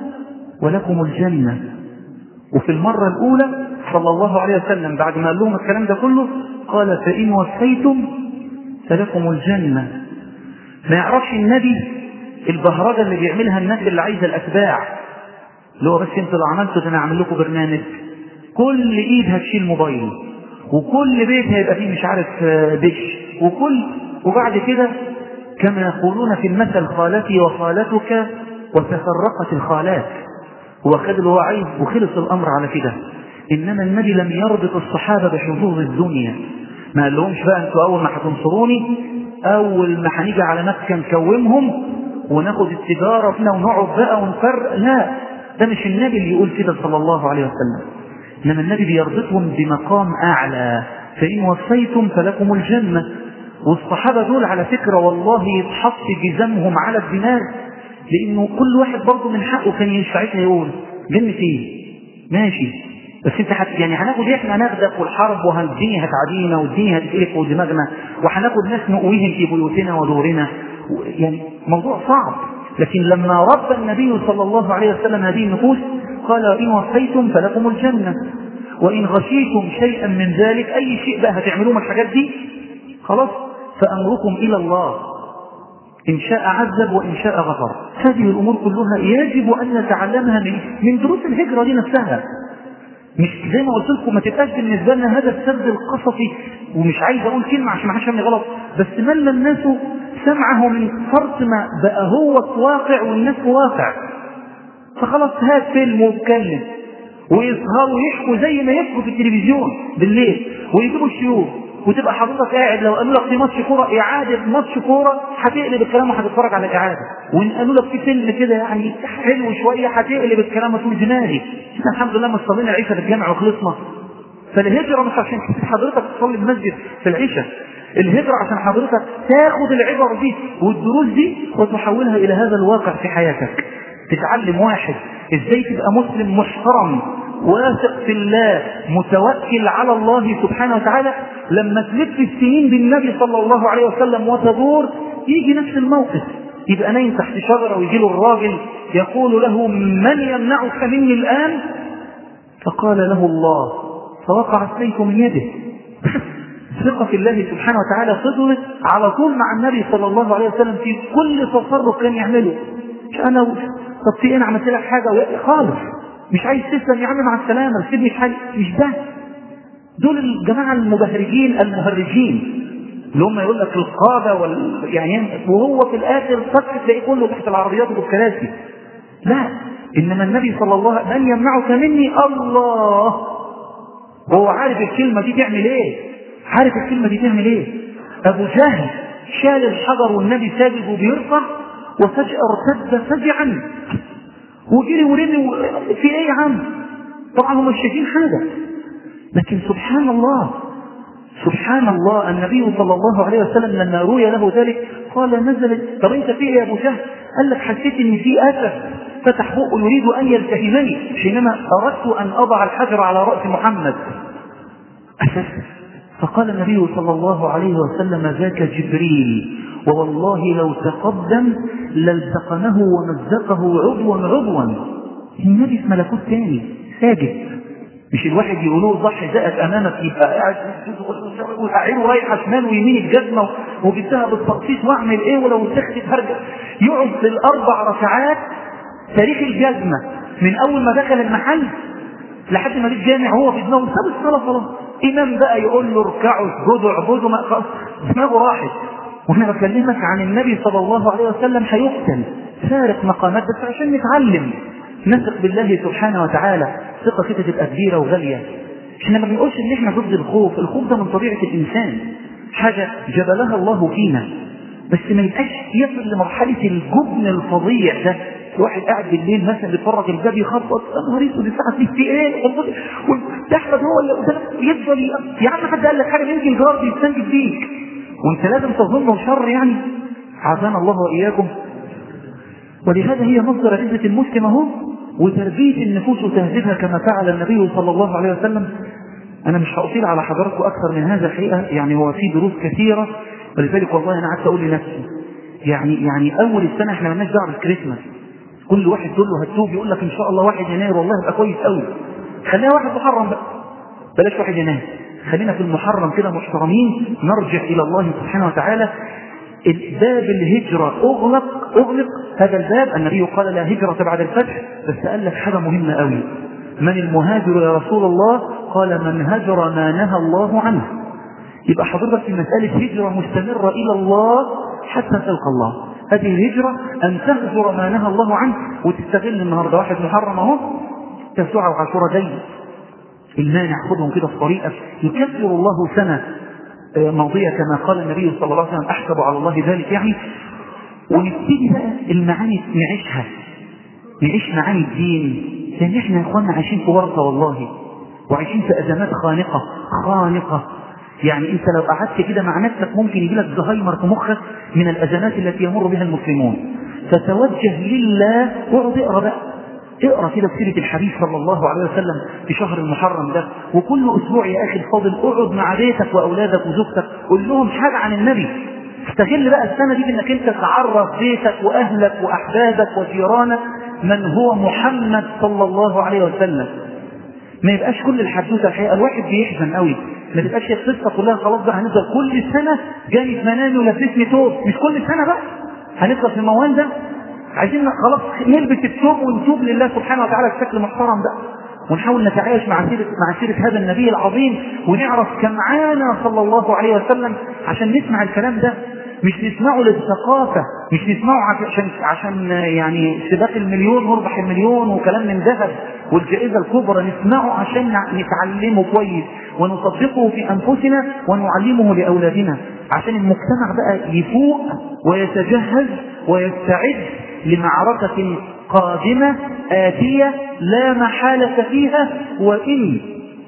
ولكم الجنة وفي المرة الأولى صلى الله عليه وسلم بعد ما قال لهم الكلام ده كله قال فإن وفيتم فلكم الجنة ما يعرفش النبي البهرجة اللي بيعملها الناس اللي عايزة الأتباع اللي هو بس انتوا لو عملتوا ده انا اعمل لكم برنامج كل ايد هتشيل موبايل وكل بيت هيبقى فيه مش عارف دش وكل وبعد كده كما يقولون في المثل خالتي وخالتك وتفرقت الخالات هو خد اللي هو عايز وخلص الامر على كده انما النبي لم يربط الصحابه بحظوظ الدنيا ما قال لهمش بقى انتوا اول ما هتنصروني اول ما هنيجي على مكه نكومهم وناخد التجاره فينا ونقعد بقى ونفرق لا ده مش النبي اللي يقول كده صلى الله عليه وسلم انما النبي بيربطهم بمقام اعلى فان وفيتم فلكم الجنه والصحابه دول على فكره والله يتحط جزمهم على الدماغ لانه كل واحد برضه من حقه كان ساعتها يقول جنة ايه؟ ماشي بس انت حت يعني هناخد احنا هنغدق والحرب والدنيا هتعدينا والدنيا هتتقلب فوق دماغنا وهناخد ناس نقويهم في بيوتنا ودورنا يعني موضوع صعب لكن لما رب النبي صلى الله عليه وسلم هذه النفوس قال إن وفيتم فلكم الجنة وإن غشيتم شيئا من ذلك أي شيء بقى هتعملوه من الحاجات دي خلاص فأمركم إلى الله إن شاء عذب وإن شاء غفر هذه الأمور كلها يجب أن نتعلمها من من دروس الهجرة دي نفسها مش زي ما قلت لكم ما تبقاش بالنسبه لنا هذا السرد القصصي ومش عايز اقول كلمه عشان ما حدش يفهمني غلط بس مل الناس سمعه من فرط ما بقى هو في واقع والناس في واقع فخلاص هات فيلم واتكلم ويسهروا ويحكوا زي ما يحكوا في التلفزيون بالليل ويجيبوا الشيوخ وتبقى حضرتك قاعد لو قالوا لك في ماتش كوره اعاده ماتش كوره هتقلب الكلام وهتتفرج على الاعاده وان قالوا لك في فيلم كده يعني حلو شويه هتقلب الكلام وتقول دماغي احنا الحمد لله ما صلينا العشاء في الجامع وخلصنا فالهجره مش عشان حضرتك تصلي المسجد في العشاء الهجرة عشان حضرتك تاخد العبر دي والدروس دي وتحولها إلى هذا الواقع في حياتك تتعلم واحد ازاي تبقى مسلم محترم واثق في الله متوكل على الله سبحانه وتعالى لما تلف السنين بالنبي صلى الله عليه وسلم وتدور يجي نفس الموقف يبقى نايم تحت شجرة ويجي له الراجل يقول له من يمنعك مني الآن فقال له الله فوقع السيف من يده ثقة في الله سبحانه وتعالى فضلت على طول مع النبي صلى الله عليه وسلم في كل تصرف كان يعمله مش أنا طب في إيه أنا عملت لك حاجة خالص مش عايز تسلم يا عم مع السلامة سيبني في حالي مش ده دول الجماعة المبهرجين المهرجين اللي هم يقول لك القادة وال... يعني وهو في الآخر صف تلاقيه كله تحت العربيات والكراسي لا إنما النبي صلى الله عليه وسلم من يمنعك مني الله وهو عارف الكلمة دي تعمل إيه عارف الكلمة دي تعمل إيه أبو جهل شال الحجر والنبي ساجد وبيرفع وفجأة ارتد فزعا وجري ورمي في ايه يا عم طبعا هم مش شايفين حاجة لكن سبحان الله سبحان الله النبي صلى الله عليه وسلم لما روي له ذلك قال نزلت طب انت في ايه يا ابو جهل قال لك حسيت ان في اسف فتح بقه يريد ان يلتهمني حينما اردت ان اضع الحجر على راس محمد اسف فقال النبي صلى الله عليه وسلم ذاك جبريل ووالله لو تقدم لالتقمه ومزقه عضوا عضوا النبي في ملكوت تاني ساجد مش الواحد يقولوا ضحي زقت امامك يبقى قاعد وعينه رايحه شمال ويمين الجزمه وجبتها بالتقسيط واعمل ايه ولو اتخذت هرجع يقعد في الاربع ركعات تاريخ الجزمه من اول ما دخل المحل لحد ما جه الجامع هو في دماغه ساب الصلاه خلاص امام بقى يقول له اركعوا اسجدوا اعبدوا ما خلاص دماغه راحت وانا بكلمك عن النبي صلى الله عليه وسلم هيقتل فارق مقامات بس عشان نتعلم نثق بالله سبحانه وتعالى ثقه كده تبقى كبيره وغاليه احنا ما بنقولش ان احنا ضد الخوف الخوف ده من طبيعه الانسان حاجه جبلها الله فينا بس ما يبقاش يصل لمرحله الجبن الفظيع ده الواحد قاعد بالليل مثلا بيتفرج الباب يخبط يا نهار اسود الساعه 6 في ايه ده احمد هو اللي قدامك يفضل يا عم حد قال لك حاجه يمكن الجار بيستنجد بيك وانت لازم تظنه شر يعني عافانا الله واياكم ولهذا هي مصدر عزه المسلم اهو وتربيه النفوس وتهذيبها كما فعل النبي صلى الله عليه وسلم انا مش هاطيل على حضراتكم اكثر من هذا الحقيقه يعني هو في دروس كثيره ولذلك والله انا قعدت اقول لنفسي يعني يعني اول السنه احنا مالناش دعوه بالكريسماس كل واحد تقول له هتوب يقول لك ان شاء الله واحد يناير والله يبقى كويس قوي خليها واحد محرم بقى بلاش واحد يناير خلينا في المحرم كده محترمين نرجع الى الله سبحانه وتعالى باب الهجرة أغلق أغلق هذا الباب النبي قال لا هجرة بعد الفتح بس قال لك حاجة مهمة قوي من المهاجر يا رسول الله قال من هجر ما نهى الله عنه يبقى حضرتك في مسألة هجرة مستمرة إلى الله حتى تلقى الله هذه الهجرة أن تهجر ما نهى الله عنه وتستغل النهاردة واحد محرم أهو تسعة وعشرة جاي المانع خذهم كده في طريقك يكفر الله سنة ماضية كما قال النبي صلى الله عليه وسلم أحسب على الله ذلك يعني ونبتدي بقى المعاني نعيشها نعيش معاني الدين لأن احنا يا اخوانا عايشين في ورطة والله وعايشين في أزمات خانقة خانقة يعني انت لو قعدت كده مع نفسك ممكن يجي لك زهايمر في مخك من الازمات التي يمر بها المسلمون فتوجه لله واقعد اقرا بقى اقرا كده سيره الحبيب صلى الله عليه وسلم في شهر المحرم ده وكل اسبوع يا اخي الفاضل اقعد مع بيتك واولادك وزوجتك قول لهم حاجه عن النبي استغل بقى السنه دي بانك انت تعرف بيتك واهلك واحبابك وجيرانك من هو محمد صلى الله عليه وسلم ما يبقاش كل الحدوته الحقيقه الواحد بيحزن قوي ما تبقاش القصه كلها خلاص بقى هنفضل كل سنه جاي في منامي ولبسني توب مش كل سنه بقى هنفضل في الموال ده عايزين خلاص نلبس التوب ونتوب لله سبحانه وتعالى بشكل محترم بقى ونحاول نتعايش مع سيرة مع سيرة هذا النبي العظيم ونعرف كم عانى صلى الله عليه وسلم عشان نسمع الكلام ده مش نسمعه للثقافة مش نسمعه عشان عشان يعني سباق المليون ونربح المليون وكلام من ذهب والجائزة الكبرى نسمعه عشان نتعلمه كويس ونطبقه في أنفسنا ونعلمه لأولادنا عشان المجتمع بقى يفوق ويتجهز ويستعد لمعركة قادمة آتية لا محالة فيها وإن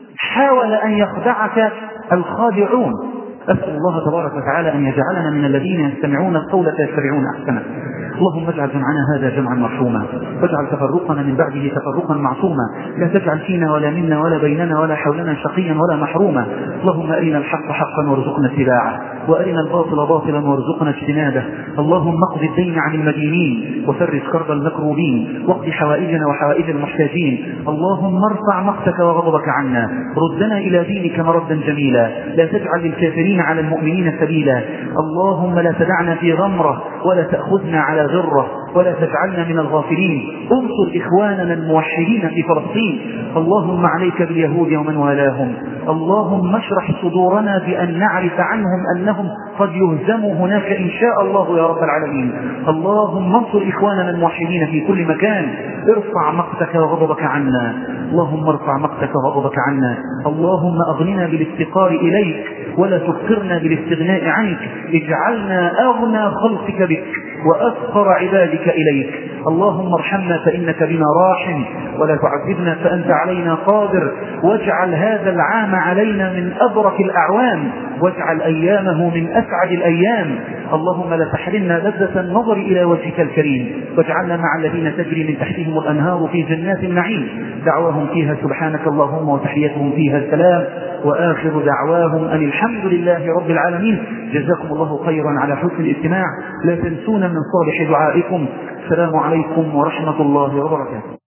حاول أن يخدعك الخادعون أسأل الله تبارك وتعالى أن يجعلنا من الذين يستمعون القول فيتبعون أحسنه اللهم اجعل جمعنا هذا جمعا مرحوما واجعل تفرقنا من بعده تفرقا معصوما لا تجعل فينا ولا منا ولا بيننا ولا حولنا شقيا ولا محروما اللهم أرنا الحق حقا وارزقنا اتباعه وأرنا الباطل باطلا وارزقنا اجتنابه اللهم اقض الدين عن المدينين وفرج كرب المكروبين واقض حوائجنا وحوائج المحتاجين اللهم ارفع مقتك وغضبك عنا ردنا إلى دينك مردا جميلا لا تجعل للكافرين على المؤمنين سبيلا اللهم لا تدعنا في غمرة ولا تأخذنا على غرة ولا تجعلنا من الغافلين انصر إخواننا الموحدين في فلسطين اللهم عليك باليهود ومن والاهم اللهم اشرح صدورنا بأن نعرف عنهم أنهم قد يهزموا هناك إن شاء الله يا رب العالمين اللهم انصر إخواننا الموحدين في كل مكان ارفع مقتك وغضبك عنا اللهم ارفع مقتك وغضبك عنا اللهم أغننا بالافتقار إليك ولا تفقرنا بالاستغناء عنك اجعلنا أغنى خلقك بك وأفقر عبادك إليك اللهم ارحمنا فإنك بنا راحم ولا تعذبنا فأنت علينا قادر واجعل هذا العام علينا من أبرك الأعوام واجعل أيامه من أسعد الأيام اللهم لا تحرمنا لذة النظر إلى وجهك الكريم واجعلنا مع الذين تجري من تحتهم الأنهار في جنات النعيم دعواهم فيها سبحانك اللهم وتحيتهم فيها السلام وآخر دعواهم أن الحمد لله رب العالمين جزاكم الله خيرا على حسن الاستماع لا تنسونا من صالح دعائكم السلام عليكم ورحمة الله وبركاته